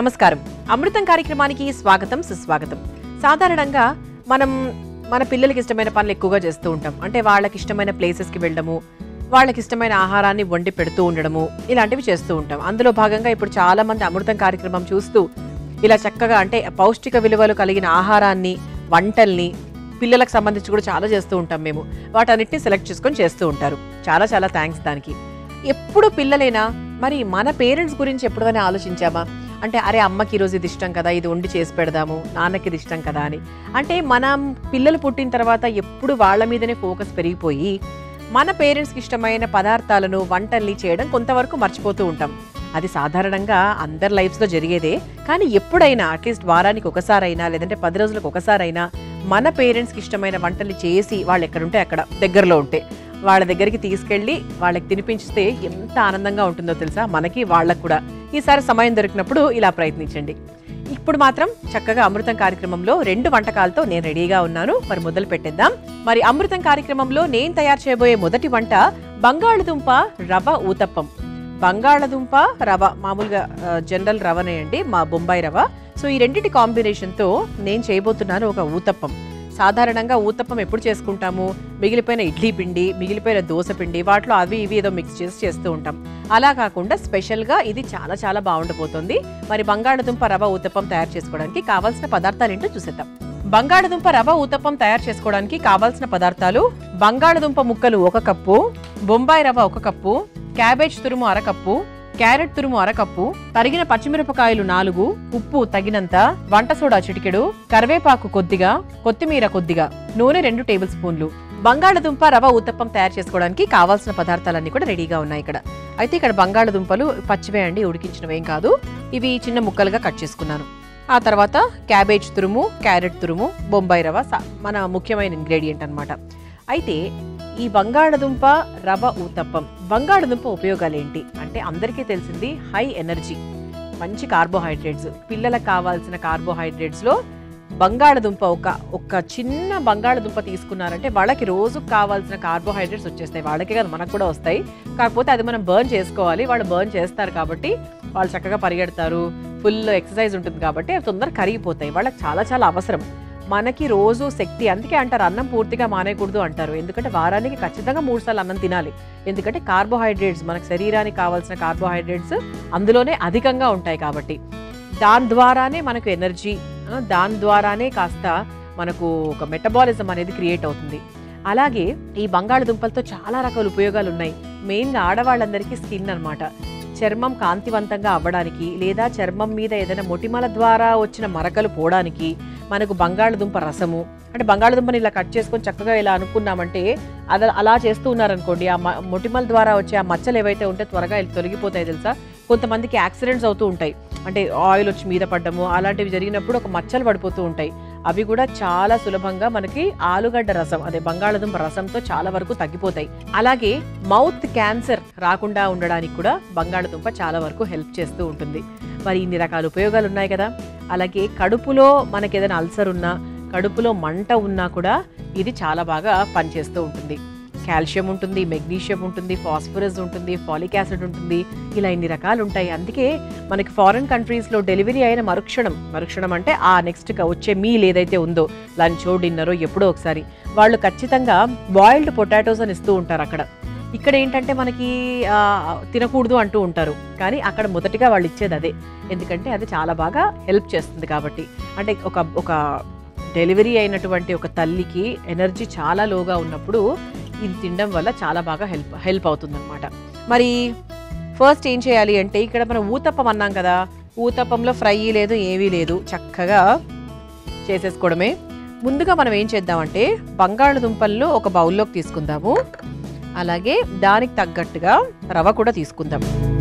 నమస్కారం అమృతం కార్యక్రమానికి స్వాగతం సుస్వాగతం సాధారణంగా మనం మన పిల్లలకి ఇష్టమైన పనులు ఎక్కువగా చేస్తూ ఉంటాం అంటే వాళ్ళకి ఇష్టమైన ప్లేసెస్కి వెళ్ళడము వాళ్ళకి ఇష్టమైన ఆహారాన్ని వండి పెడుతూ ఉండడము ఇలాంటివి చేస్తూ ఉంటాం అందులో భాగంగా ఇప్పుడు చాలా మంది అమృతం కార్యక్రమం చూస్తూ ఇలా చక్కగా అంటే పౌష్టిక విలువలు కలిగిన ఆహారాన్ని వంటల్ని పిల్లలకు సంబంధించి కూడా చాలా చేస్తూ ఉంటాం మేము వాటన్నిటిని సెలెక్ట్ చేసుకొని చేస్తూ ఉంటారు చాలా చాలా థ్యాంక్స్ దానికి ఎప్పుడు పిల్లలైనా మరి మన పేరెంట్స్ గురించి ఎప్పుడైనా ఆలోచించామా అంటే అరే అమ్మకి ఈరోజు ఇది ఇష్టం కదా ఇది వండి చేసి పెడదాము నాన్నకి ఇది ఇష్టం కదా అని అంటే మనం పిల్లలు పుట్టిన తర్వాత ఎప్పుడు వాళ్ళ మీదనే ఫోకస్ పెరిగిపోయి మన పేరెంట్స్కి ఇష్టమైన పదార్థాలను వంటల్ని చేయడం కొంతవరకు మర్చిపోతూ ఉంటాం అది సాధారణంగా అందరి లైఫ్స్లో జరిగేదే కానీ ఎప్పుడైనా అట్లీస్ట్ వారానికి ఒకసారైనా లేదంటే పది రోజులకు ఒకసారైనా మన పేరెంట్స్కి ఇష్టమైన వంటలు చేసి వాళ్ళు ఎక్కడుంటే అక్కడ దగ్గరలో ఉంటే వాళ్ళ దగ్గరికి తీసుకెళ్ళి వాళ్ళకి తినిపించితే ఎంత ఆనందంగా ఉంటుందో తెలుసా మనకి వాళ్ళకు కూడా ఈసారి సమయం దొరికినప్పుడు ఇలా ప్రయత్నించండి ఇప్పుడు మాత్రం చక్కగా అమృతం కార్యక్రమంలో రెండు వంటకాలతో నేను రెడీగా ఉన్నాను మరి మొదలు పెట్టేద్దాం మరి అమృతం కార్యక్రమంలో నేను తయారు చేయబోయే మొదటి వంట బంగాళదుంప రవ ఊతప్పం బంగాళదుంప రవ మామూలుగా ఆ, జనరల్ రవనే అండి మా బొంబాయి రవ సో ఈ రెండింటి కాంబినేషన్తో నేను చేయబోతున్నాను ఒక ఊతప్పం సాధారణంగా ఊతప్పం ఎప్పుడు చేసుకుంటాము మిగిలిపోయిన ఇడ్లీ పిండి మిగిలిపోయిన దోశ పిండి వాటిలో అవి ఇవి ఏదో మిక్స్ చేసి చేస్తూ ఉంటాం అలా కాకుండా స్పెషల్గా ఇది చాలా చాలా బాగుండబోతుంది మరి బంగాళదుంప రవ ఊతప్పం తయారు చేసుకోవడానికి కావాల్సిన పదార్థాలు ఏంటో చూసేద్దాం బంగాళదుంప రవ ఊతప్పం తయారు చేసుకోవడానికి కావాల్సిన పదార్థాలు బంగాళదుంప ముక్కలు ఒక కప్పు బొంబాయి రవ ఒక కప్పు క్యాబేజ్ తురుము అరకప్పు క్యారెట్ తురుము అరకప్పు తరిగిన పచ్చిమిరపకాయలు నాలుగు ఉప్పు తగినంత వంట సోడా చిటికెడు కరివేపాకు కొద్దిగా కొత్తిమీర కొద్దిగా నూనె రెండు టేబుల్ స్పూన్లు బంగాళదుంప రవ ఊతప్పం తయారు చేసుకోవడానికి కావాల్సిన పదార్థాలన్నీ కూడా రెడీగా ఉన్నాయి ఇక్కడ అయితే ఇక్కడ బంగాళదుంపలు పచ్చివే అండి ఉడికించినవేం కాదు ఇవి చిన్న ముక్కలుగా కట్ చేసుకున్నాను ఆ తర్వాత క్యాబేజ్ తురుము క్యారెట్ తురుము బొంబాయి రవ సా- మన ముఖ్యమైన ఇంగ్రీడియంట్ అన్నమాట అయితే ఈ బంగాళదుంప రవ ఊతప్పం బంగాళదుంప ఉపయోగాలు ఏంటి అంటే అందరికీ తెలిసింది హై ఎనర్జీ మంచి కార్బోహైడ్రేట్స్ పిల్లలకు కావాల్సిన కార్బోహైడ్రేట్స్లో బంగాళదుంప ఒక ఒక చిన్న బంగాళదుంప తీసుకున్నారంటే వాళ్ళకి రోజు కావాల్సిన కార్బోహైడ్రేట్స్ వచ్చేస్తాయి వాళ్ళకే కదా మనకు కూడా వస్తాయి కాకపోతే అది మనం బర్న్ చేసుకోవాలి వాళ్ళు బర్న్ చేస్తారు కాబట్టి వాళ్ళు చక్కగా పరిగెడతారు ఫుల్ ఎక్సర్సైజ్ ఉంటుంది కాబట్టి అవి తొందరగా కరిగిపోతాయి వాళ్ళకి చాలా చాలా అవసరం మనకి రోజు శక్తి అందుకే అంటారు అన్నం పూర్తిగా మానేయకూడదు అంటారు ఎందుకంటే వారానికి ఖచ్చితంగా మూడు సార్లు అన్నం తినాలి ఎందుకంటే కార్బోహైడ్రేట్స్ మనకు శరీరానికి కావాల్సిన కార్బోహైడ్రేట్స్ అందులోనే అధికంగా ఉంటాయి కాబట్టి దాని ద్వారానే మనకు ఎనర్జీ ఆ, దాని ద్వారానే కాస్త మనకు ఒక మెటబాలిజం అనేది క్రియేట్ అవుతుంది అలాగే ఈ బంగాళదుంపలతో చాలా రకాల ఉపయోగాలు ఉన్నాయి మెయిన్గా ఆడవాళ్ళందరికీ స్కిన్ అన్నమాట చర్మం కాంతివంతంగా అవ్వడానికి లేదా చర్మం మీద ఏదైనా మొటిమల ద్వారా వచ్చిన మరకలు పోవడానికి మనకు బంగాళదుంప రసము అంటే బంగాళదుంపని ఇలా కట్ చేసుకొని చక్కగా ఇలా అనుకున్నామంటే అది అలా చేస్తూ ఉన్నారనుకోండి ఆ మ- మొటిమల ద్వారా వచ్చే ఆ మచ్చలు ఏవైతే ఉంటే త్వరగా ఇవి తొలగిపోతాయి తెలుసా కొంతమందికి యాక్సిడెంట్స్ అవుతూ ఉంటాయి అంటే ఆయిల్ వచ్చి మీద పడ్డము అలాంటివి జరిగినప్పుడు ఒక మచ్చలు పడిపోతూ ఉంటాయి అవి కూడా చాలా సులభంగా మనకి ఆలుగడ్డ రసం అదే బంగాళదుంప రసంతో చాలా వరకు తగ్గిపోతాయి అలాగే మౌత్ క్యాన్సర్ రాకుండా ఉండడానికి కూడా బంగాళదుంప చాలా వరకు హెల్ప్ చేస్తూ ఉంటుంది మరి ఇన్ని రకాల ఉపయోగాలు ఉన్నాయి కదా అలాగే కడుపులో మనకి ఏదైనా అల్సర్ ఉన్నా కడుపులో మంట ఉన్నా కూడా ఇది చాలా బాగా పనిచేస్తూ ఉంటుంది కాల్షియం ఉంటుంది మెగ్నీషియం ఉంటుంది ఫాస్ఫరస్ ఉంటుంది ఫాలిక్ యాసిడ్ ఉంటుంది ఇలా ఇన్ని రకాలు ఉంటాయి అందుకే మనకి ఫారిన్ కంట్రీస్లో డెలివరీ అయిన మరుక్షణం మరుక్షణం అంటే ఆ నెక్స్ట్ వచ్చే మీల్ ఏదైతే ఉందో లంచో డిన్నరో ఎప్పుడో ఒకసారి వాళ్ళు ఖచ్చితంగా బాయిల్డ్ పొటాటోస్ అని ఇస్తూ ఉంటారు అక్కడ ఇక్కడ ఏంటంటే మనకి ఆ, తినకూడదు అంటూ ఉంటారు కానీ అక్కడ మొదటిగా వాళ్ళు ఇచ్చేది అదే ఎందుకంటే అది చాలా బాగా హెల్ప్ చేస్తుంది కాబట్టి అంటే ఒక ఒక డెలివరీ అయినటువంటి ఒక తల్లికి ఎనర్జీ చాలా లోగా ఉన్నప్పుడు ఇది తినడం వల్ల చాలా బాగా హెల్ప్ హెల్ప్ అవుతుంది మరి ఫస్ట్ ఏం చేయాలి అంటే ఇక్కడ మనం ఊతప్పం అన్నాం కదా ఊతప్పంలో ఫ్రై లేదు ఏమీ లేదు చక్కగా చేసేసుకోవడమే ముందుగా మనం ఏం చేద్దామంటే బంగాళదుంపలను ఒక బౌల్లోకి తీసుకుందాము అలాగే దానికి తగ్గట్టుగా రవ కూడా తీసుకుందాం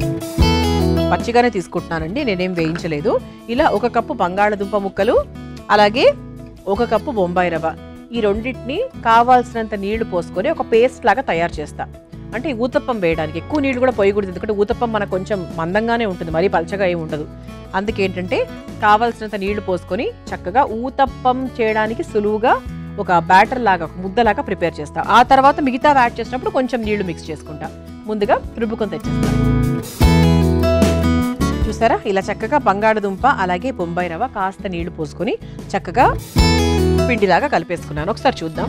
పచ్చిగానే తీసుకుంటున్నానండి నేనేం వేయించలేదు ఇలా ఒక కప్పు బంగాళదుంప ముక్కలు అలాగే ఒక కప్పు బొంబాయి రవ ఈ రెండింటిని కావాల్సినంత నీళ్లు పోసుకొని ఒక పేస్ట్ లాగా తయారు చేస్తా అంటే ఈ ఊతప్పం వేయడానికి ఎక్కువ నీళ్లు కూడా పోయకూడదు ఎందుకంటే ఊతప్పం మనకు కొంచెం మందంగానే ఉంటుంది మరీ పలచగా ఏమి ఉండదు అందుకేంటంటే కావాల్సినంత నీళ్లు పోసుకొని చక్కగా ఊతప్పం చేయడానికి సులువుగా ఒక బ్యాటర్ లాగా ఒక ముద్దలాగా ప్రిపేర్ చేస్తా ఆ తర్వాత మిగతా యాడ్ చేసినప్పుడు కొంచెం నీళ్లు మిక్స్ చేసుకుంటా ముందుగా రుబ్బుకొని తెచ్చేస్తా చూసారా ఇలా చక్కగా బంగాళదుంప అలాగే బొంబాయి రవ్వ కాస్త నీళ్లు పోసుకొని చక్కగా పిండిలాగా కలిపేసుకున్నాను ఒకసారి చూద్దాం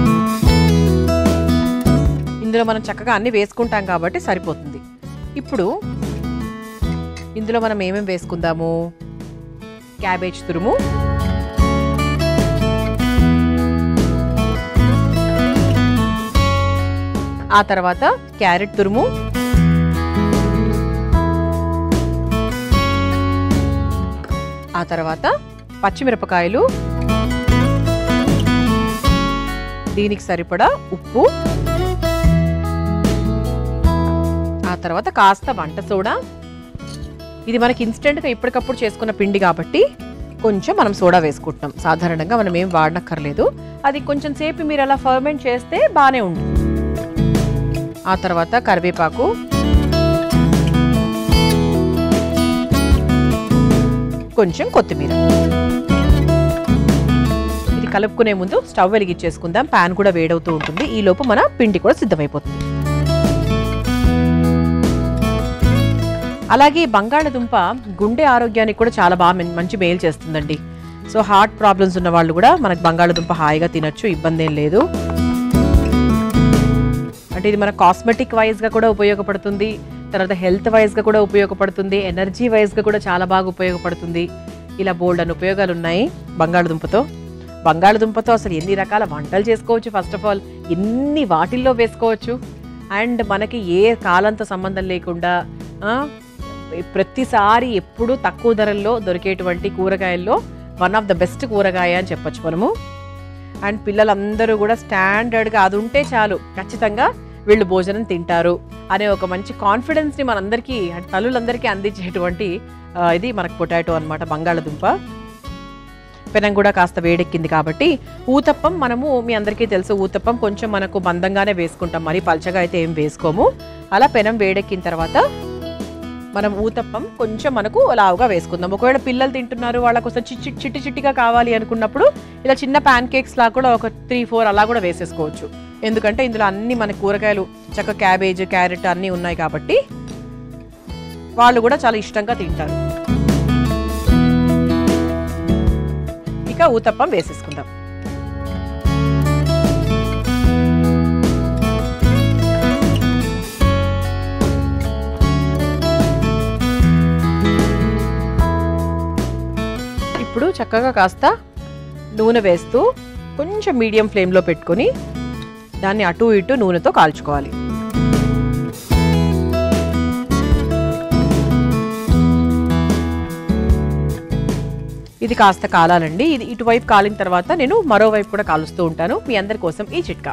ఇందులో మనం చక్కగా అన్ని వేసుకుంటాం కాబట్టి సరిపోతుంది ఇప్పుడు ఇందులో మనం ఏమేమి వేసుకుందాము క్యాబేజ్ తురుము ఆ తర్వాత క్యారెట్ తురుము ఆ తర్వాత పచ్చిమిరపకాయలు దీనికి సరిపడా ఉప్పు ఆ తర్వాత కాస్త వంట సోడా ఇది మనకి ఇన్స్టెంట్గా ఎప్పటికప్పుడు చేసుకున్న పిండి కాబట్టి కొంచెం మనం సోడా వేసుకుంటున్నాం సాధారణంగా మనం ఏం వాడనక్కర్లేదు అది కొంచెం సేపు మీరు అలా ఫర్మెంట్ చేస్తే బాగానే ఉంటుంది ఆ తర్వాత కరివేపాకు కొంచెం కొత్తిమీర ఇది కలుపుకునే ముందు స్టవ్ వెలిగించేసుకుందాం పాన్ కూడా వేడవుతూ ఉంటుంది ఈ లోపు మన పిండి కూడా సిద్ధమైపోతుంది అలాగే ఈ బంగాళదుంప గుండె ఆరోగ్యానికి కూడా చాలా బాగా మెన్- మంచి మేలు చేస్తుందండి సో హార్ట్ ప్రాబ్లమ్స్ ఉన్న వాళ్ళు కూడా మనకు బంగాళదుంప హాయిగా తినొచ్చు ఇబ్బంది ఏం లేదు అంటే ఇది మన కాస్మెటిక్ వైజ్గా కూడా ఉపయోగపడుతుంది తర్వాత హెల్త్ వైజ్గా కూడా ఉపయోగపడుతుంది ఎనర్జీ వైజ్గా కూడా చాలా బాగా ఉపయోగపడుతుంది ఇలా బోల్డ్ అని ఉపయోగాలు ఉన్నాయి బంగాళదుంపతో బంగాళదుంపతో అసలు ఎన్ని రకాల వంటలు చేసుకోవచ్చు ఫస్ట్ ఆఫ్ ఆల్ ఎన్ని వాటిల్లో వేసుకోవచ్చు అండ్ మనకి ఏ కాలంతో సంబంధం లేకుండా ఆ, ప్రతిసారి ఎప్పుడూ తక్కువ ధరల్లో దొరికేటువంటి కూరగాయల్లో వన్ ఆఫ్ ద బెస్ట్ కూరగాయ అని చెప్పొచ్చు మనము అండ్ పిల్లలందరూ కూడా స్టాండర్డ్గా అది ఉంటే చాలు ఖచ్చితంగా వీళ్ళు భోజనం తింటారు అనే ఒక మంచి కాన్ఫిడెన్స్ని మనందరికీ అంటే తల్లులందరికీ అందించేటువంటి ఆ, ఇది మనకు పొటాటో అన్నమాట బంగాళదుంప పెనం కూడా కాస్త వేడెక్కింది కాబట్టి ఊతప్పం మనము మీ అందరికీ తెలుసు ఊతప్పం కొంచెం మనకు మందంగానే వేసుకుంటాం మరి పల్చగా అయితే ఏం వేసుకోము అలా పెనం వేడెక్కిన తర్వాత మనం ఊతప్పం కొంచెం మనకు లావుగా వేసుకుందాం ఒకవేళ పిల్లలు తింటున్నారు వాళ్ళ కోసం చిట్టి చిట్టి చిట్టిగా కావాలి అనుకున్నప్పుడు ఇలా చిన్న ప్యాన్ కేక్స్ లా కూడా ఒక త్రీ ఫోర్ అలా కూడా వేసేసుకోవచ్చు ఎందుకంటే ఇందులో అన్ని మన కూరగాయలు చక్క క్యాబేజ్ క్యారెట్ అన్నీ ఉన్నాయి కాబట్టి వాళ్ళు కూడా చాలా ఇష్టంగా తింటారు ఇక ఊతప్పం వేసేసుకుందాం ఇప్పుడు చక్కగా కాస్త నూనె వేస్తూ కొంచెం మీడియం ఫ్లేమ్లో పెట్టుకొని దాన్ని అటు ఇటు నూనెతో కాల్చుకోవాలి ఇది కాస్త కాలాలండి ఇది ఇటువైపు కాలిన తర్వాత నేను మరోవైపు కూడా కాలుస్తూ ఉంటాను మీ అందరి కోసం ఈ చిట్కా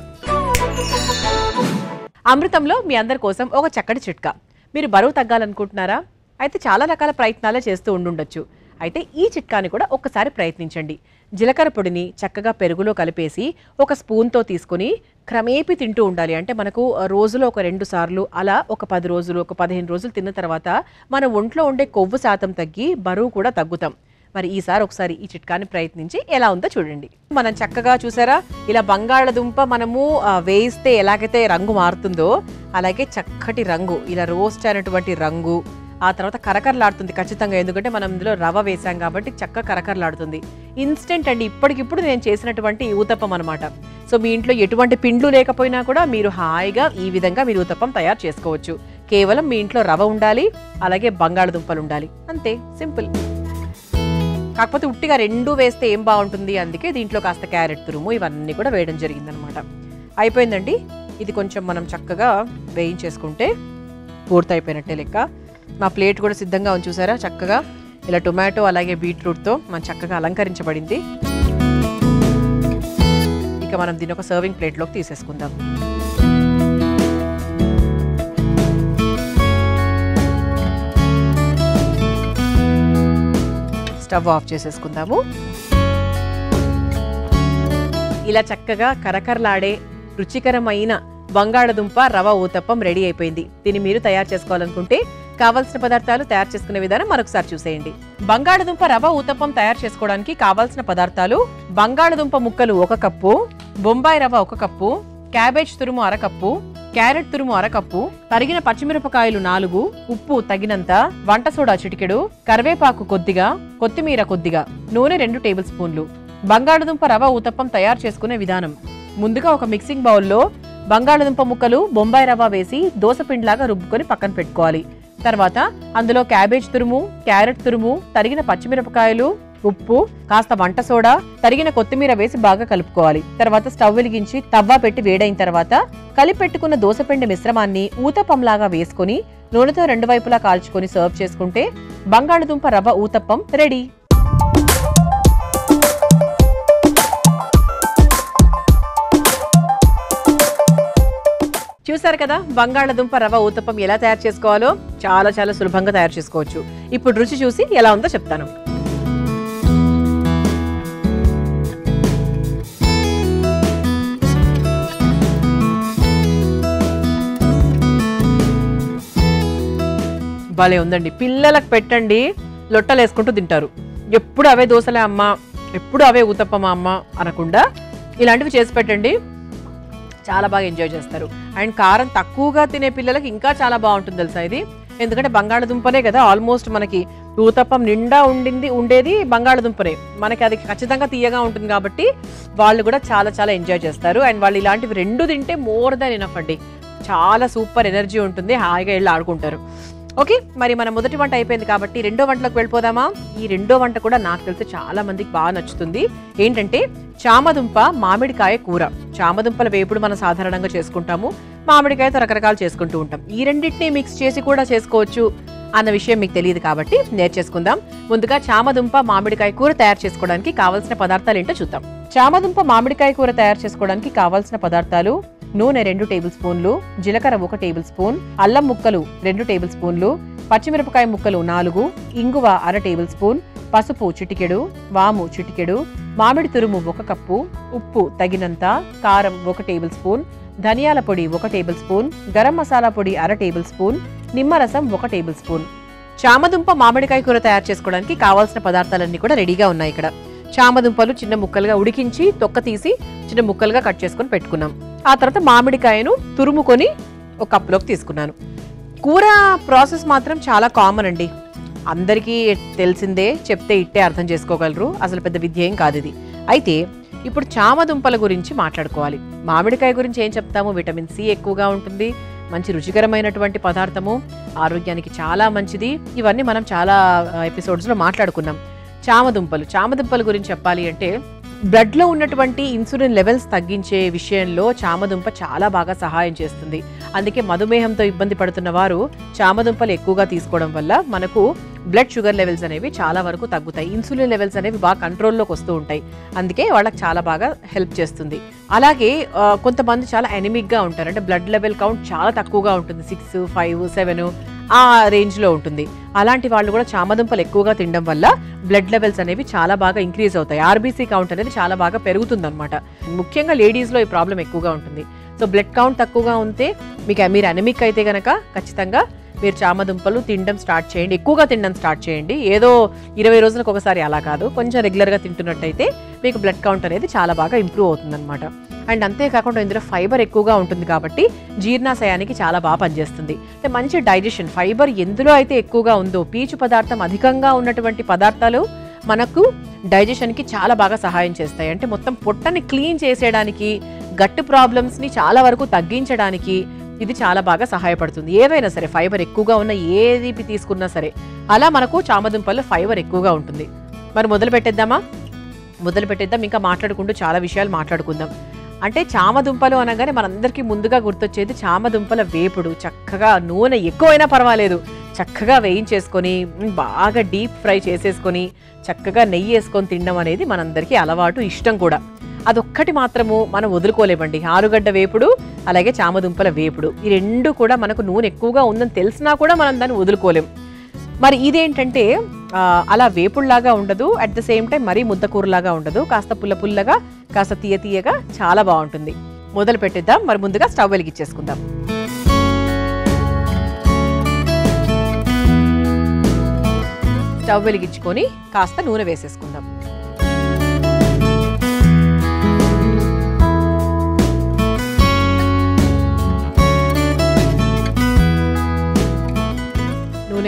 అమృతంలో మీ అందరి కోసం ఒక చక్కటి చిట్కా మీరు బరువు తగ్గాలనుకుంటున్నారా అయితే చాలా రకాల ప్రయత్నాలే చేస్తూ ఉండుండొచ్చు అయితే ఈ చిట్కాని కూడా ఒక్కసారి ప్రయత్నించండి జీలకర్ర పొడిని చక్కగా పెరుగులో కలిపేసి ఒక స్పూన్తో తీసుకొని క్రమేపీ తింటూ ఉండాలి అంటే మనకు ఆ, రోజులో ఒక రెండు సార్లు అలా ఒక పది రోజులు ఒక పదిహేను రోజులు తిన్న తర్వాత మన ఒంట్లో ఉండే కొవ్వు శాతం తగ్గి బరువు కూడా తగ్గుతాం మరి ఈసారి ఒకసారి ఈ చిట్కాని ప్రయత్నించి ఎలా ఉందో చూడండి మనం చక్కగా చూసారా ఇలా బంగాళదుంప మనము ఆ, వేయిస్తే ఎలాగైతే రంగు మారుతుందో అలాగే చక్కటి రంగు ఇలా రోస్ట్ అయినటువంటి రంగు ఆ తర్వాత కరకరలాడుతుంది ఖచ్చితంగా ఎందుకంటే మనం ఇందులో రవ వేసాం కాబట్టి చక్క కరకరలాడుతుంది ఇన్స్టెంట్ అండి ఇప్పటికిప్పుడు నేను చేసినటువంటి ఈ ఊతప్పం అనమాట సో మీ ఇంట్లో ఎటువంటి పిండ్లు లేకపోయినా కూడా మీరు హాయిగా ఈ విధంగా మీరు ఊతప్పం తయారు చేసుకోవచ్చు కేవలం మీ ఇంట్లో రవ ఉండాలి అలాగే బంగాళదుంపలు ఉండాలి అంతే సింపుల్ కాకపోతే ఉట్టిగా రెండు వేస్తే ఏం బాగుంటుంది అందుకే దీంట్లో కాస్త క్యారెట్ తురుము ఇవన్నీ కూడా వేయడం జరిగిందనమాట అయిపోయిందండి ఇది కొంచెం మనం చక్కగా వేయించేసుకుంటే పూర్తి అయిపోయినట్టే లెక్క మా ప్లేట్ కూడా సిద్ధంగా ఉంది చూసారా చక్కగా ఇలా టొమాటో అలాగే బీట్రూట్తో మనం చక్కగా అలంకరించబడింది ఇక మనం దీని ఒక సర్వింగ్ ప్లేట్లోకి తీసేసుకుందాం స్టవ్ ఆఫ్ చేసేసుకుందాము ఇలా చక్కగా కరకరలాడే రుచికరమైన బంగాళదుంప రవ ఊతప్పం రెడీ అయిపోయింది దీన్ని మీరు తయారు చేసుకోవాలనుకుంటే కావాల్సిన పదార్థాలు తయారు చేసుకునే విధానం మరొకసారి చూసేయండి బంగాళదుంప రవ ఊతప్పం తయారు చేసుకోవడానికి కావాల్సిన పదార్థాలు బంగాళదుంప ముక్కలు ఒక కప్పు బొంబాయి రవ ఒక కప్పు క్యాబేజ్ తురుము అరకప్పు క్యారెట్ తురుము అరకప్పు తరిగిన పచ్చిమిరపకాయలు నాలుగు ఉప్పు తగినంత వంట సోడా చిటికెడు కరివేపాకు కొద్దిగా కొత్తిమీర కొద్దిగా నూనె రెండు టేబుల్ స్పూన్లు బంగాళదుంప రవ ఊతప్పం తయారు చేసుకునే విధానం ముందుగా ఒక మిక్సింగ్ బౌల్లో బంగాళదుంప ముక్కలు బొంబాయి రవ్వ వేసి దోసపిండిలాగా రుబ్బుకొని పక్కన పెట్టుకోవాలి తర్వాత అందులో క్యాబేజ్ తురుము క్యారెట్ తురుము తరిగిన పచ్చిమిరపకాయలు ఉప్పు కాస్త వంట సోడా తరిగిన కొత్తిమీర వేసి బాగా కలుపుకోవాలి తర్వాత స్టవ్ వెలిగించి తవ్వ పెట్టి వేడైన తర్వాత కలిపి పెట్టుకున్న దోసపిండి మిశ్రమాన్ని ఊతప్పంలాగా వేసుకొని నూనెతో రెండు వైపులా కాల్చుకొని సర్వ్ చేసుకుంటే బంగాళదుంప రవ్వ ఊతప్పం రెడీ చూసారు కదా బంగాళదుంప రవ్వ ఊతప్పం ఎలా తయారు చేసుకోవాలో చాలా చాలా సులభంగా తయారు చేసుకోవచ్చు ఇప్పుడు రుచి చూసి ఎలా ఉందో చెప్తాను భలే ఉందండి పిల్లలకు పెట్టండి లొట్టలు వేసుకుంటూ తింటారు ఎప్పుడు అవే దోశలే అమ్మ ఎప్పుడు అవే ఊతప్పమా అమ్మ అనకుండా ఇలాంటివి చేసి పెట్టండి చాలా బాగా ఎంజాయ్ చేస్తారు అండ్ కారం తక్కువగా తినే పిల్లలకి ఇంకా చాలా బాగుంటుంది తెలుసా ఇది ఎందుకంటే బంగాళదుంపనే కదా ఆల్మోస్ట్ మనకి ఊతప్పం నిండా ఉండింది ఉండేది బంగాళదుంపనే మనకి అది ఖచ్చితంగా తీయగా ఉంటుంది కాబట్టి వాళ్ళు కూడా చాలా చాలా ఎంజాయ్ చేస్తారు అండ్ వాళ్ళు ఇలాంటివి రెండు తింటే మోర్ దాన్ ఇనఫ్ అండి చాలా సూపర్ ఎనర్జీ ఉంటుంది హాయిగా వెళ్ళి ఆడుకుంటారు ఓకే మరి మన మొదటి వంట అయిపోయింది కాబట్టి రెండో వంటలోకి వెళ్ళిపోదామా ఈ రెండో వంట కూడా నాకు తెలిసి చాలా మందికి బాగా నచ్చుతుంది ఏంటంటే చామదుంప మామిడికాయ కూర చామదుంపల వేపుడు మనం సాధారణంగా చేసుకుంటాము మామిడికాయతో రకరకాలు చేసుకుంటూ ఉంటాం ఈ రెండింటిని మిక్స్ చేసి కూడా చేసుకోవచ్చు అన్న విషయం మీకు తెలియదు కాబట్టి నేర్చేసుకుందాం ముందుగా చామదుంప మామిడికాయ కూర తయారు చేసుకోవడానికి కావాల్సిన పదార్థాలు ఏంటో చూద్దాం చామదుంప మామిడికాయ కూర తయారు చేసుకోవడానికి కావాల్సిన పదార్థాలు నూనె రెండు టేబుల్ స్పూన్లు జీలకర్ర ఒక టేబుల్ స్పూన్ అల్లం ముక్కలు రెండు టేబుల్ స్పూన్లు పచ్చిమిరపకాయ ముక్కలు నాలుగు ఇంగువ అర టేబుల్ స్పూన్ పసుపు చిటికెడు వాము చిటికెడు మామిడి తురుము ఒక కప్పు ఉప్పు తగినంత కారం ఒక టేబుల్ స్పూన్ ధనియాల పొడి ఒక టేబుల్ స్పూన్ గరం మసాలా పొడి అర టేబుల్ స్పూన్ నిమ్మరసం ఒక టేబుల్ స్పూన్ చామదుంప మామిడికాయ కూర తయారు చేసుకోవడానికి కావాల్సిన పదార్థాలన్నీ కూడా రెడీగా ఉన్నాయి ఇక్కడ చామదుంపలు చిన్న ముక్కలుగా ఉడికించి తొక్క తీసి చిన్న ముక్కలుగా కట్ చేసుకొని పెట్టుకున్నాం ఆ తర్వాత మామిడికాయను తురుముకొని ఒక కప్పులోకి తీసుకున్నాను కూర ప్రాసెస్ మాత్రం చాలా కామన్ అండి అందరికీ తెలిసిందే చెప్తే ఇట్టే అర్థం చేసుకోగలరు అసలు పెద్ద విద్య ఏం కాదు ఇది అయితే ఇప్పుడు చామదుంపల గురించి మాట్లాడుకోవాలి మామిడికాయ గురించి ఏం చెప్తాము విటమిన్ సి ఎక్కువగా ఉంటుంది మంచి రుచికరమైనటువంటి పదార్థము ఆరోగ్యానికి చాలా మంచిది ఇవన్నీ మనం చాలా ఎపిసోడ్స్లో మాట్లాడుకున్నాం చామదుంపలు చామదుంపల గురించి చెప్పాలి అంటే బ్లడ్లో ఉన్నటువంటి ఇన్సులిన్ లెవెల్స్ తగ్గించే విషయంలో చామదుంప చాలా బాగా సహాయం చేస్తుంది అందుకే మధుమేహంతో ఇబ్బంది పడుతున్న వారు చామదుంపలు ఎక్కువగా తీసుకోవడం వల్ల మనకు బ్లడ్ షుగర్ లెవెల్స్ అనేవి చాలా వరకు తగ్గుతాయి ఇన్సులిన్ లెవెల్స్ అనేవి బాగా కంట్రోల్లోకి వస్తూ ఉంటాయి అందుకే వాళ్ళకి చాలా బాగా హెల్ప్ చేస్తుంది అలాగే ఆ, కొంతమంది చాలా ఎనిమిక్గా ఉంటారు అంటే బ్లడ్ లెవెల్ కౌంట్ చాలా తక్కువగా ఉంటుంది సిక్స్ ఫైవ్ సెవెన్ ఆ రేంజ్లో ఉంటుంది అలాంటి వాళ్ళు కూడా చామదుంపలు ఎక్కువగా తినడం వల్ల బ్లడ్ లెవెల్స్ అనేవి చాలా బాగా ఇంక్రీజ్ అవుతాయి ఆర్బీసీ కౌంట్ అనేది చాలా బాగా పెరుగుతుంది అనమాట ముఖ్యంగా లేడీస్లో ఈ ప్రాబ్లం ఎక్కువగా ఉంటుంది సో బ్లడ్ కౌంట్ తక్కువగా ఉంటే మీకు మీరు అనమిక్ అయితే గనక ఖచ్చితంగా మీరు చామదుంపలు తినడం స్టార్ట్ చేయండి ఎక్కువగా తినడం స్టార్ట్ చేయండి ఏదో ఇరవై రోజులకు ఒకసారి అలా కాదు కొంచెం రెగ్యులర్గా తింటున్నట్టయితే మీకు బ్లడ్ కౌంట్ అనేది చాలా బాగా ఇంప్రూవ్ అవుతుంది అండ్ అంతేకాకుండా ఇందులో ఫైబర్ ఎక్కువగా ఉంటుంది కాబట్టి జీర్ణాశయానికి చాలా బాగా పనిచేస్తుంది అంటే మంచి డైజెషన్ ఫైబర్ ఎందులో అయితే ఎక్కువగా ఉందో పీచు పదార్థం అధికంగా ఉన్నటువంటి పదార్థాలు మనకు డైజెషన్కి చాలా బాగా సహాయం చేస్తాయి అంటే మొత్తం పొట్టని క్లీన్ చేసేయడానికి గట్టు ప్రాబ్లమ్స్ని చాలా వరకు తగ్గించడానికి ఇది చాలా బాగా సహాయపడుతుంది ఏవైనా సరే ఫైబర్ ఎక్కువగా ఉన్న ఏది తీసుకున్నా సరే అలా మనకు చామదుంపల్లో ఫైబర్ ఎక్కువగా ఉంటుంది మరి మొదలు పెట్టేద్దామా మొదలు పెట్టేద్దాం ఇంకా మాట్లాడుకుంటూ చాలా విషయాలు మాట్లాడుకుందాం అంటే చామదుంపలు అనగానే మనందరికీ ముందుగా గుర్తొచ్చేది చామదుంపల వేపుడు చక్కగా నూనె ఎక్కువైనా పర్వాలేదు చక్కగా వేయించేసుకొని మ్, బాగా డీప్ ఫ్రై చేసేసుకొని చక్కగా నెయ్యి వేసుకొని తినడం అనేది మనందరికీ అలవాటు ఇష్టం కూడా అదొక్కటి మాత్రము మనం వదులుకోలేమండి ఆలుగడ్డ వేపుడు అలాగే చామదుంపల వేపుడు ఈ రెండు కూడా మనకు నూనె ఎక్కువగా ఉందని తెలిసినా కూడా మనం దాన్ని వదులుకోలేం మరి ఇదేంటంటే ఆ, అలా వేపుడులాగా ఉండదు అట్ ద సేమ్ టైం మరీ ముద్దకూరలాగా ఉండదు కాస్త పుల్ల పుల్లగా కాస్త తీయ తీయగా చాలా బాగుంటుంది మొదలు పెట్టిద్దాం మరి ముందుగా స్టవ్ వెలిగించేసుకుందాం స్టవ్ వెలిగించుకొని కాస్త నూనె వేసేసుకుందాం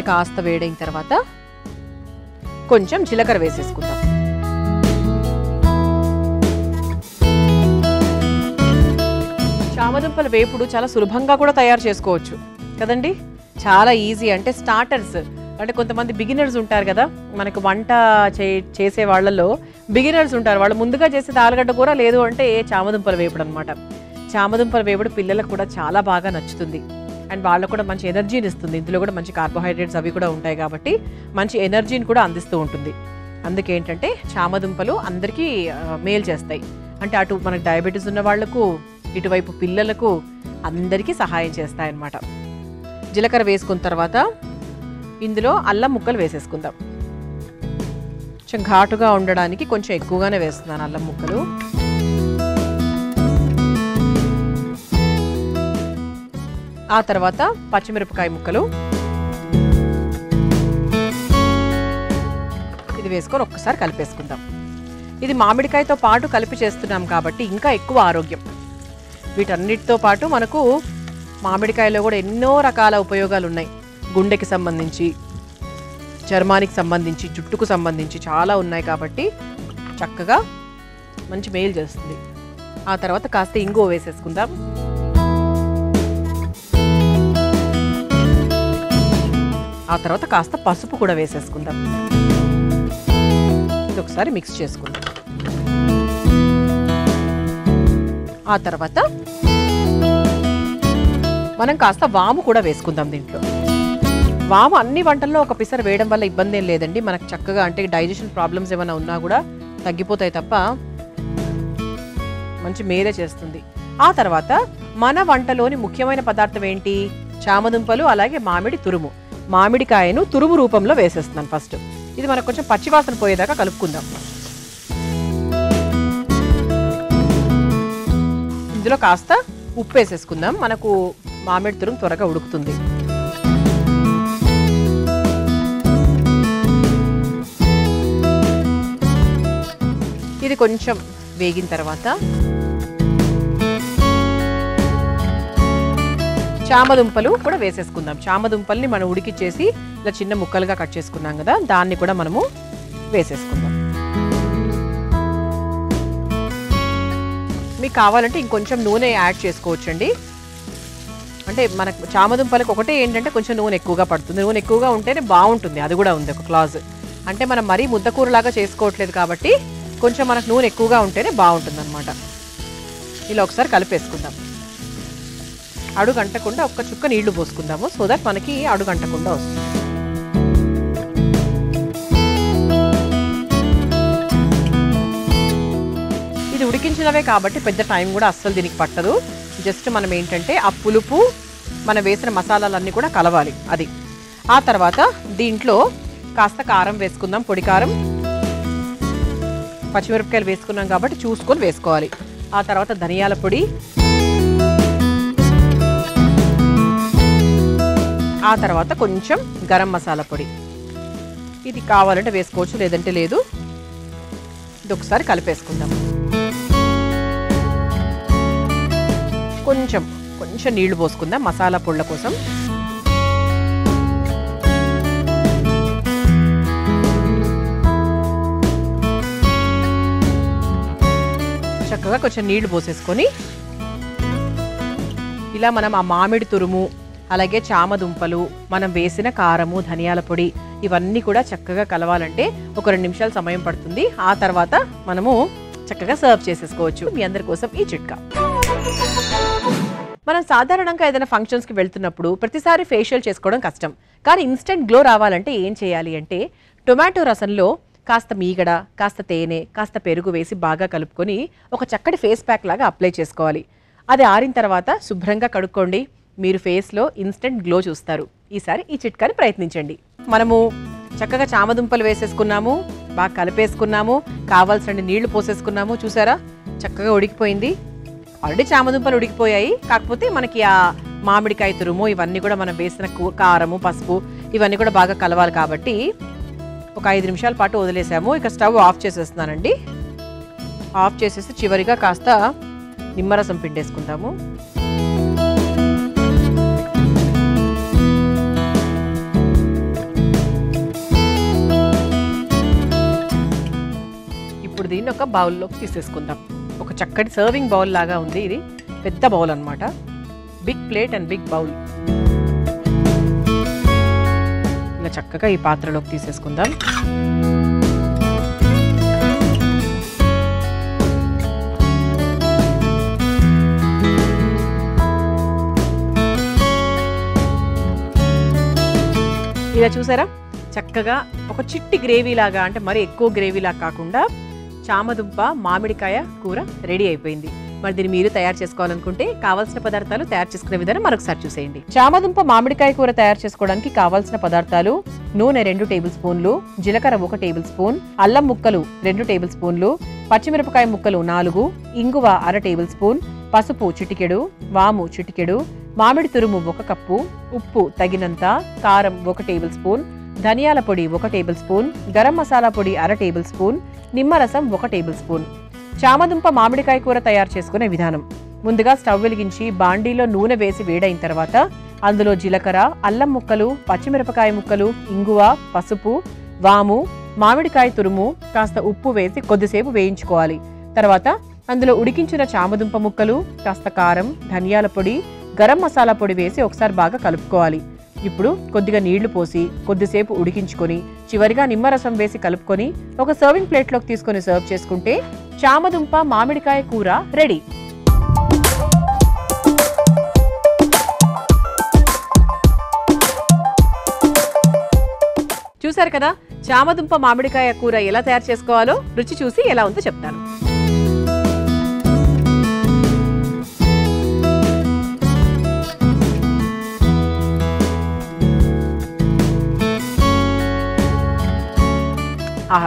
నూనె కాస్త వేడైన తర్వాత కొంచెం జీలకర్ర వేసేసుకుందాం చామదుంపల వేపుడు చాలా సులభంగా కూడా తయారు చేసుకోవచ్చు కదండి చాలా ఈజీ అంటే స్టార్టర్స్ అంటే కొంతమంది బిగినర్స్ ఉంటారు కదా మనకు వంట చే చేసే వాళ్ళలో బిగినర్స్ ఉంటారు వాళ్ళు ముందుగా చేసేది ఆలుగడ్డ కూర లేదు అంటే చామదుంపల వేపుడు అనమాట చామదుంపల వేపుడు పిల్లలకు కూడా చాలా బాగా నచ్చుతుంది అండ్ వాళ్ళకు కూడా మంచి ఎనర్జీని ఇస్తుంది ఇందులో కూడా మంచి కార్బోహైడ్రేట్స్ అవి కూడా ఉంటాయి కాబట్టి మంచి ఎనర్జీని కూడా అందిస్తూ ఉంటుంది అందుకేంటంటే చామదుంపలు అందరికీ ఆ, మేలు చేస్తాయి అంటే అటు మనకు డయాబెటీస్ ఉన్న వాళ్ళకు ఇటువైపు పిల్లలకు అందరికీ సహాయం చేస్తాయన్నమాట జీలకర్ర వేసుకున్న తర్వాత ఇందులో అల్లం ముక్కలు వేసేసుకుందాం కొంచెం ఘాటుగా ఉండడానికి కొంచెం ఎక్కువగానే వేస్తున్నాను అల్లం ముక్కలు ఆ తర్వాత పచ్చిమిరపకాయ ముక్కలు ఇది వేసుకొని ఒక్కసారి కలిపేసుకుందాం ఇది మామిడికాయతో పాటు కలిపి చేస్తున్నాం కాబట్టి ఇంకా ఎక్కువ ఆరోగ్యం వీటన్నిటితో పాటు మనకు మామిడికాయలో కూడా ఎన్నో రకాల ఉపయోగాలు ఉన్నాయి గుండెకి సంబంధించి చర్మానికి సంబంధించి జుట్టుకు సంబంధించి చాలా ఉన్నాయి కాబట్టి చక్కగా మంచి మేలు చేస్తుంది ఆ తర్వాత కాస్త ఇంగువ వేసేసుకుందాం ఆ తర్వాత కాస్త పసుపు కూడా వేసేసుకుందాం ఇది ఒకసారి మిక్స్ చేసుకుందాం ఆ తర్వాత మనం కాస్త వాము కూడా వేసుకుందాం దీంట్లో వాము అన్ని వంటల్లో ఒక పిసర వేయడం వల్ల ఇబ్బంది ఏం లేదండి మనకు చక్కగా అంటే డైజెషన్ ప్రాబ్లమ్స్ ఏమైనా ఉన్నా కూడా తగ్గిపోతాయి తప్ప మంచి మేరే చేస్తుంది ఆ తర్వాత మన వంటలోని ముఖ్యమైన పదార్థం ఏంటి చామదుంపలు అలాగే మామిడి తురుము మామిడికాయను తురుము రూపంలో వేసేస్తున్నాను ఫస్ట్ ఇది మనకు కొంచెం పచ్చివాసన పోయేదాకా కలుపుకుందాం ఇందులో కాస్త ఉప్పు వేసేసుకుందాం మనకు మామిడి తురుము త్వరగా ఉడుకుతుంది ఇది కొంచెం వేగిన తర్వాత చామదుంపలు కూడా వేసేసుకుందాం చామదుంపల్ని మనం ఉడికిచ్చేసి ఇలా చిన్న ముక్కలుగా కట్ చేసుకున్నాం కదా దాన్ని కూడా మనము వేసేసుకుందాం మీకు కావాలంటే ఇంకొంచెం నూనె యాడ్ చేసుకోవచ్చండి అంటే మనకు చామదుంపలకు ఒకటే ఏంటంటే కొంచెం నూనె ఎక్కువగా పడుతుంది నూనె ఎక్కువగా ఉంటేనే బాగుంటుంది అది కూడా ఉంది ఒక క్లాజ్ అంటే మనం మరీ ముద్దకూరలాగా చేసుకోవట్లేదు కాబట్టి కొంచెం మనకు నూనె ఎక్కువగా ఉంటేనే బాగుంటుంది అనమాట ఇలా ఒకసారి కలిపేసుకుందాం అడుగంటకుండా ఒక్క చుక్క నీళ్లు పోసుకుందాము సో దట్ మనకి అడుగంటకుండా వస్తుంది ఇది ఉడికించినవే కాబట్టి పెద్ద టైం కూడా అస్సలు దీనికి పట్టదు జస్ట్ మనం ఏంటంటే ఆ పులుపు మనం వేసిన మసాలాలన్నీ కూడా కలవాలి అది ఆ తర్వాత దీంట్లో కాస్త కారం వేసుకుందాం పొడి కారం పచ్చిమిరపకాయలు వేసుకున్నాం కాబట్టి చూసుకొని వేసుకోవాలి ఆ తర్వాత ధనియాల పొడి ఆ తర్వాత కొంచెం గరం మసాలా పొడి ఇది కావాలంటే వేసుకోవచ్చు లేదంటే లేదు ఇది ఒకసారి కలిపేసుకుందాం కొంచెం కొంచెం నీళ్లు పోసుకుందాం మసాలా పొళ్ళ కోసం చక్కగా కొంచెం నీళ్లు పోసేసుకొని ఇలా మనం ఆ మామిడి తురుము అలాగే చామదుంపలు మనం వేసిన కారము ధనియాల పొడి ఇవన్నీ కూడా చక్కగా కలవాలంటే ఒక రెండు నిమిషాలు సమయం పడుతుంది ఆ తర్వాత మనము చక్కగా సర్వ్ చేసేసుకోవచ్చు మీ అందరి కోసం ఈ చిట్కా మనం సాధారణంగా ఏదైనా ఫంక్షన్స్కి వెళ్తున్నప్పుడు ప్రతిసారి ఫేషియల్ చేసుకోవడం కష్టం కానీ ఇన్స్టెంట్ గ్లో రావాలంటే ఏం చేయాలి అంటే టొమాటో రసంలో కాస్త మీగడ కాస్త తేనె కాస్త పెరుగు వేసి బాగా కలుపుకొని ఒక చక్కటి ఫేస్ ప్యాక్ లాగా అప్లై చేసుకోవాలి అది ఆరిన తర్వాత శుభ్రంగా కడుక్కోండి మీరు ఫేస్లో ఇన్స్టెంట్ గ్లో చూస్తారు ఈసారి ఈ చిట్కాని ప్రయత్నించండి మనము చక్కగా చామదుంపలు వేసేసుకున్నాము బాగా కలిపేసుకున్నాము కావాల్సిన నీళ్లు పోసేసుకున్నాము చూసారా చక్కగా ఉడికిపోయింది ఆల్రెడీ చామదుంపలు ఉడికిపోయాయి కాకపోతే మనకి ఆ మామిడికాయ తురుము ఇవన్నీ కూడా మనం వేసిన కూ- కారము పసుపు ఇవన్నీ కూడా బాగా కలవాలి కాబట్టి ఒక ఐదు నిమిషాల పాటు వదిలేసాము ఇక స్టవ్ ఆఫ్ చేసేస్తున్నానండి ఆఫ్ చేసేసి చివరిగా కాస్త నిమ్మరసం పిండేసుకుందాము ఇప్పుడు దీన్ని ఒక బౌల్లోకి తీసేసుకుందాం ఒక చక్కటి సర్వింగ్ బౌల్ లాగా ఉంది ఇది పెద్ద బౌల్ అన్నమాట big plate and big bowl ఇలా చక్కగా ఈ పాత్రలోకి తీసేసుకుందాం ఇలా చూసారా చక్కగా ఒక చిట్టి గ్రేవీ లాగా అంటే మరి ఎక్కువ గ్రేవీ లాగా కాకుండా చామదుంప మామిడికాయ కూర రెడీ అయిపోయింది మరి దీన్ని మీరు తయారు చేసుకోవాలనుకుంటే కావాల్సిన పదార్థాలు తయారు చేసుకునే విధానం మరొకసారి చూసేయండి చామదుంప మామిడికాయ కూర తయారు చేసుకోవడానికి కావాల్సిన పదార్థాలు నూనె రెండు టేబుల్ స్పూన్లు జీలకర్ర ఒక టేబుల్ స్పూన్ అల్లం ముక్కలు రెండు టేబుల్ స్పూన్లు పచ్చిమిరపకాయ ముక్కలు నాలుగు ఇంగువ అర టేబుల్ స్పూన్ పసుపు చిటికెడు వాము చిటికెడు మామిడి తురుము ఒక కప్పు ఉప్పు తగినంత కారం ఒక టేబుల్ స్పూన్ ధనియాల పొడి ఒక టేబుల్ స్పూన్ గరం మసాలా పొడి అర టేబుల్ స్పూన్ నిమ్మరసం ఒక టేబుల్ స్పూన్ చామదుంప మామిడికాయ కూర తయారు చేసుకునే విధానం ముందుగా స్టవ్ వెలిగించి బాండీలో నూనె వేసి వేడైన తర్వాత అందులో జీలకర్ర అల్లం ముక్కలు పచ్చిమిరపకాయ ముక్కలు ఇంగువ పసుపు వాము మామిడికాయ తురుము కాస్త ఉప్పు వేసి కొద్దిసేపు వేయించుకోవాలి తర్వాత అందులో ఉడికించిన చామదుంప ముక్కలు కాస్త కారం ధనియాల పొడి గరం మసాలా పొడి వేసి ఒకసారి బాగా కలుపుకోవాలి ఇప్పుడు కొద్దిగా నీళ్లు పోసి కొద్దిసేపు ఉడికించుకొని చివరిగా నిమ్మరసం వేసి కలుపుకొని ఒక సర్వింగ్ ప్లేట్లోకి తీసుకొని సర్వ్ చేసుకుంటే చామదుంప మామిడికాయ కూర రెడీ చూశారు కదా చామదుంప మామిడికాయ కూర ఎలా తయారు చేసుకోవాలో రుచి చూసి ఎలా ఉందో చెప్తాను ఆహా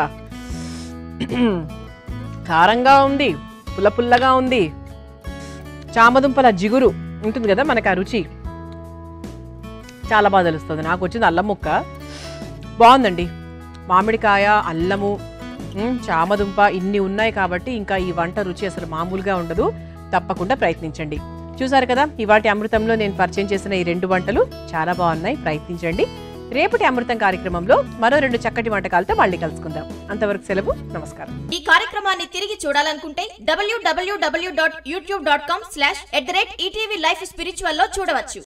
కారంగా ఉంది పుల్ల పుల్లగా ఉంది చామదుంపల జిగురు ఉంటుంది కదా మనకు ఆ రుచి చాలా బాగా తెలుస్తుంది నాకు వచ్చింది అల్లం ముక్క బాగుందండి మామిడికాయ అల్లము మ్, చామదుంప ఇన్ని ఉన్నాయి కాబట్టి ఇంకా ఈ వంట రుచి అసలు మామూలుగా ఉండదు తప్పకుండా ప్రయత్నించండి చూసారు కదా ఇవాటి అమృతంలో నేను పరిచయం చేసిన ఈ రెండు వంటలు చాలా బాగున్నాయి ప్రయత్నించండి రేపటి అమృతం కార్యక్రమంలో మరో రెండు చక్కటి వంటకాలతో మళ్ళీ కలుసుకుందాం అంతవరకు సెలవు నమస్కారం ఈ కార్యక్రమాన్ని తిరిగి చూడాలనుకుంటే డబ్ల్యూడబ్ల్యూడబ్ల్యూ dot YouTube dot com slash at the rate ETV life spiritual లో చూడవచ్చు